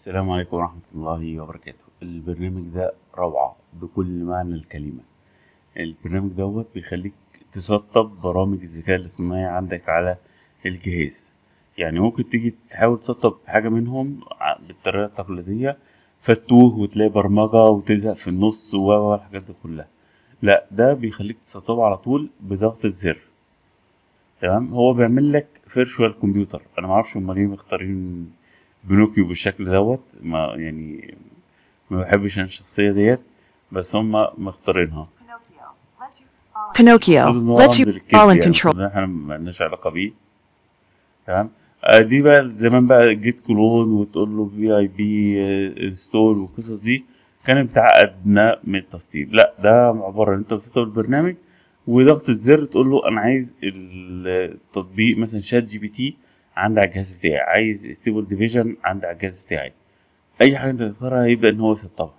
السلام عليكم ورحمة الله وبركاته البرنامج ده روعة بكل معنى الكلمة البرنامج دوت بيخليك تسطب برامج الذكاء الاصطناعي عندك على الجهاز يعني ممكن تيجي تحاول تسطب حاجة منهم ع- بالطريقة التقليدية فتوه وتلاقي برمجة وتزهق في النص و و الحاجات دي كلها لا ده بيخليك تسطبه على طول بضغطة زر تمام هو بيعمل لك فيرشوال كمبيوتر انا معرفش هما ليه مختارين بنوكيو بالشكل دوت ما يعني ما بحبش انا الشخصية ديت بس هما مختارينها Pinocchio المفروض إن هو lets you رمز للكذب all in يعني، control. المفروض إن احنا مالناش علاقة بيه تمام آه، دي بقى زمان بقى جيت كلون وتقول له في اي بي انستول والقصص دي كانت بتعقدنا من التسطيب لا ده عبارة عن انت بتسطب البرنامج وضغط الزر تقول له انا عايز التطبيق مثلا شات جي بي تي عندي على الجهاز بتاعي عايز ستيبل ديفيجن عندي على الجهاز بتاعي اي حاجه انت تختارها هيبدا ان هو يسطبها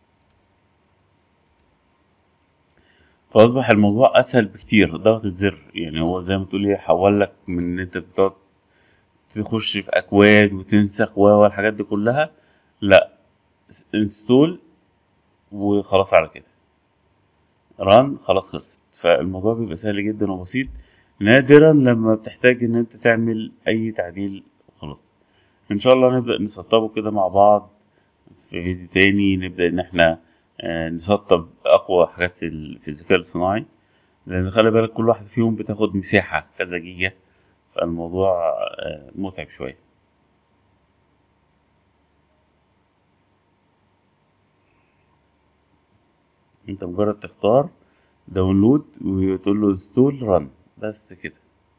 فاصبح الموضوع اسهل بكتير ضغط الزر يعني هو زي ما تقول ايه حول لك من ان انت بتقعد تخش في اكواد وتنسخ و و الحاجات دي كلها لا انستول وخلاص على كده ران خلاص خلصت فالموضوع بيبقى سهل جدا وبسيط نادرا لما بتحتاج ان انت تعمل اي تعديل وخلاص ان شاء الله نبدأ نسطبه كده مع بعض في فيديو تاني نبدأ ان احنا آه، نسطب اقوى حاجات ال- في الذكاء الاصطناعي لان خلي بالك كل واحد فيهم بتاخد مساحة كذا جيجا فالموضوع آه، متعب شوية انت مجرد تختار داونلود وتقول له انستول رن بس كده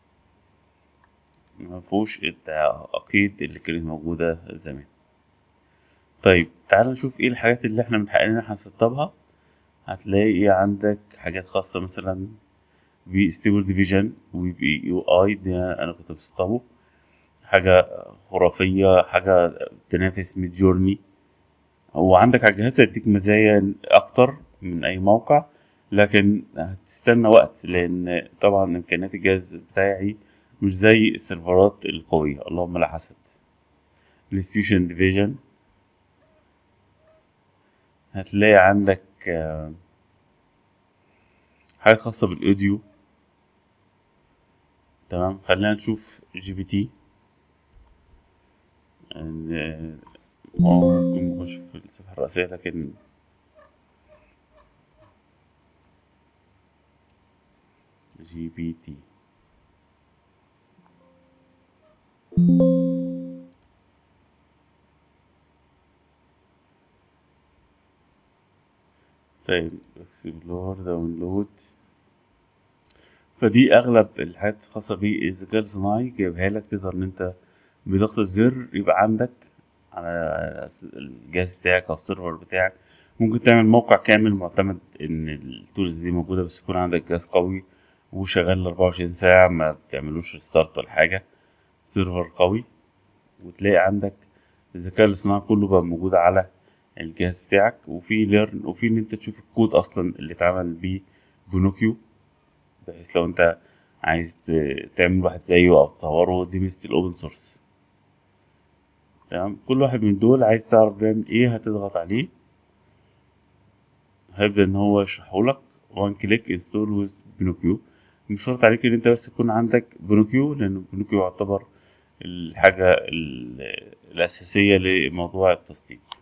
ما فيهوش التعقيد اللي كانت موجودة زمان طيب تعال نشوف ايه الحاجات اللي احنا من حقنا هنسطبها هتلاقي عندك حاجات خاصة مثلا بستيبل ديفيجن وبي يو اي ده انا كنت مسطبه حاجة خرافية حاجة تنافس ميد جورني هو عندك على الجهاز هيديك مزايا اكتر من اي موقع لكن هتستنى وقت لان طبعا امكانيات الجهاز بتاعي مش زي السيرفرات القوية اللهم لا حسد الستيشن ديفيجن هتلاقي عندك آه، حاجة خاصة بالاوديو تمام خلينا نشوف جي بي تي آه، هو ممكن نخش في الصفحة الرئيسية لكن جي بي تي طيب اكسبلور داونلود فدي اغلب الحاجات الخاصة بالذكاء الصناعي جايبها لك تقدر ان انت بضغط الزر يبقى عندك على الجهاز بتاعك او السيرفر بتاعك ممكن تعمل موقع كامل معتمد ان التولز دي موجودة بس يكون عندك جهاز قوي وشغال 24 ساعة ما بتعملوش ستارت ولا حاجة سيرفر قوي وتلاقي عندك الذكاء الاصطناعي كله بقى موجود على الجهاز بتاعك وفي ليرن وفي ان انت تشوف الكود اصلا اللي اتعمل بيه بنوكيو بحيث لو انت عايز ت- تعمل واحد زيه او تطوره دي ميزة الاوبن سورس تمام كل واحد من دول عايز تعرف بيعمل ايه هتضغط عليه هيبدأ ان هو يشرحهولك وان كليك انستول ويز بنوكيو مش شرط عليك ان انت بس يكون عندك بنوكيو لان بنوكيو يعتبر الحاجة ال- الأساسية لموضوع التسطيب